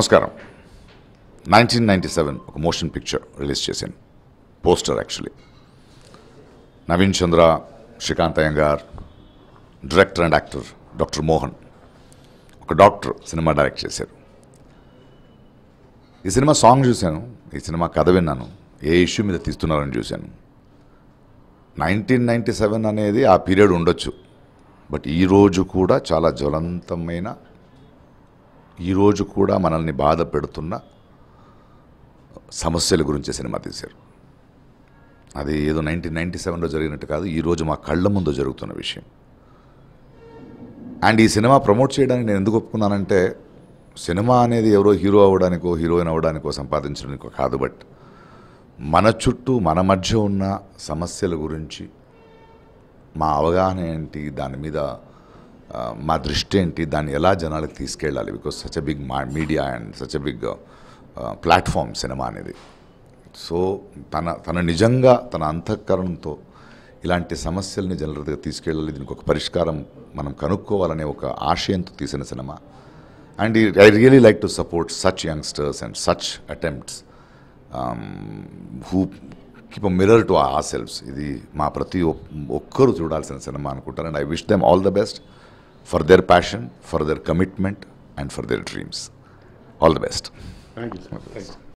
నమస్కారం nineteen ninety seven ఒక motion picture release చేశాను poster actually Naveen Chandra Srikanth Iyengar director and actor doctor Mohan ఒక డాక్టర్ సినిమా డైరెక్ట్ చేశారు ఈ సినిమా సాంగ్ చూశాను ఈ సినిమా కథ విన్నాను ఏ ఇష్యూ మీద తీస్తున్నారని చూశాను నైన్టీన్ నైంటీ సెవెన్ అనేది ఆ పీరియడ్ ఉండొచ్చు బట్ ఈరోజు కూడా చాలా జ్వలంతమైన ఈరోజు కూడా మనల్ని బాధ పెడుతున్న సమస్యల గురించి సినిమా తీశారు అది ఏదో నైన్టీన్ నైంటీ సెవెన్లో జరిగినట్టు కాదు ఈరోజు మా కళ్ళ ముందు జరుగుతున్న విషయం అండ్ ఈ సినిమా ప్రమోట్ చేయడానికి నేను ఎందుకు ఒప్పుకున్నానంటే సినిమా అనేది ఎవరో హీరో అవ్వడానికో హీరోయిన్ అవ్వడానికో సంపాదించడానికో కాదు బట్ మన చుట్టూ మన మధ్య ఉన్న సమస్యల గురించి మా అవగాహన ఏంటి దాని మీద ఆ, మా దృష్టి ఏంటి దాన్ని ఎలా జనాలకు తీసుకెళ్ళాలి బికాస్ సచ్ ఎ బిగ్ మా media and such a big platform cinema అనేది సో తన తన నిజంగా తన అంతఃకరణంతో ఇలాంటి సమస్యల్ని జనరల్ దగ్గర తీసుకెళ్ళాలి దీనికి ఒక పరిష్కారం మనం కనుక్కోవాలనే ఒక ఆశయంతో తీసిన cinema and I really like to support such youngsters and such attempts who keep a mirror to ah selfs ఇది మా ప్రతి ఒక్- ఒక్కరూ చూడాల్సిన సినిమా అనుకుంటాను and I wish them all the best for their passion for their commitment and for their dreams all the best thank you sir